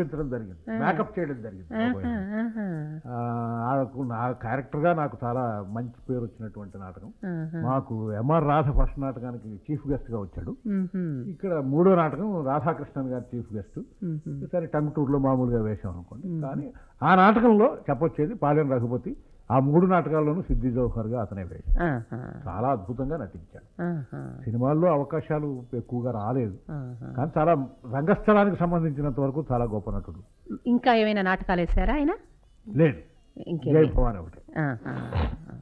చూపించడం జరిగింది మేకప్ చేయడం జరిగింది ఆహా, ఆహా, ఆ, నాకు నా క్యారెక్టర్గా నాకు చాలా మంచి పేరు వచ్చినటువంటి నాటకం ఆహా. మాకు ఎంఆర్ రాధ ఫస్ట్ నాటకానికి చీఫ్ గెస్ట్గా వచ్చాడు మ్మ్హ, ఇక్కడ మూడో నాటకం రాధాకృష్ణన్ గారు చీఫ్ గెస్ట్ మ్మ్హ. సరే టంగ్ టూర్లో మామూలుగా వేశాం అనుకోండి కానీ ఆ నాటకంలో చెప్పొచ్చేది పాలెం రఘుపతి ఆ మూడు నాటకాల్లోనూ సిద్ధి జౌహర్గా అతనే వేశాం ఆహా, చాలా అద్భుతంగా నటించాడు ఆహా, సినిమాల్లో అవకాశాలు ఎక్కువగా రాలేదు ఆహా. కానీ చాలా రంగస్థలానికి సంబంధించినంత వరకు చాలా గొప్ప నటుడు ఇంకా ఏమైనా నాటకాలు వేసారా ఆయన లేదు ఇంకేం జై భవాని ఒకటి ఆహా,